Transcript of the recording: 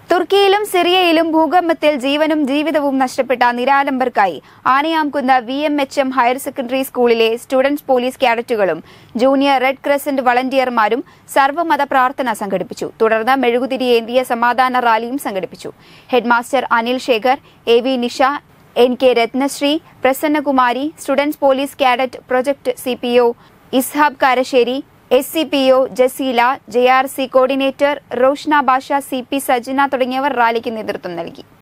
തുർക്കിയിലും സിറിയയിലും ഭൂകമ്പത്തിൽ ജീവനും ജീവിതവും നഷ്ടപ്പെട്ട നിരാലംബർക്കായി Anayamkunnu V M H M higher secondary സ്കൂളിലെ സ്റ്റുഡൻസ് പോലീസ് കാഡറ്റുകളും ജൂനിയർ റെഡ് ക്രസന്റ് വളണ്ടിയർമാരും സർവ്വമത പ്രാർത്ഥന സംഘടിപ്പിച്ചു തുടർന്ന് മെഴുകുതിരിയേന്തിയ സമാധാന റാലിയും സംഘടിപ്പിച്ചു headmaster Anil Shekhar A V Nisha N K Ratnasree Prasannakumari students police cadet project C P O Ishab Karassery S C P O Jaseela J R C coordinator Roshna Basha C P Sajana തുടങ്ങിയവർ റാലിക്ക് നേതൃത്വം നൽകി